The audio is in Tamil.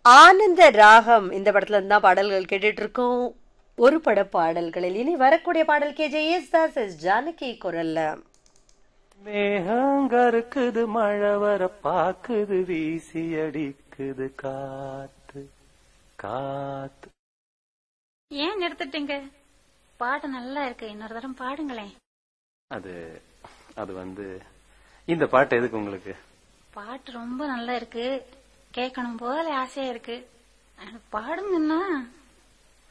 ஆனந்த ராகம் இந்த படத்துல இருந்து தான் பாடல்கள் கேட்டுட்டு இருக்கோம் ஒரு பட பாடல்களில் இனி வரக்கூடிய பாடல் K J Das S Janaki குரல்ல மேகங்கருக்குது மழை வர பாக்குது வீசி அடிக்குது காத்து காத்து ஏன் நிறுத்திட்டீங்க பாட்டு நல்லா இருக்கு இன்னொரு தரம் பாடுங்களேன் அது அது வந்து இந்த பாட்டு எதுக்கு உங்களுக்கு பாட்டு ரொம்ப நல்லா இருக்கு கேட்கணும் போல ஆசையா இருக்கு அட, பாடுங்கன்னா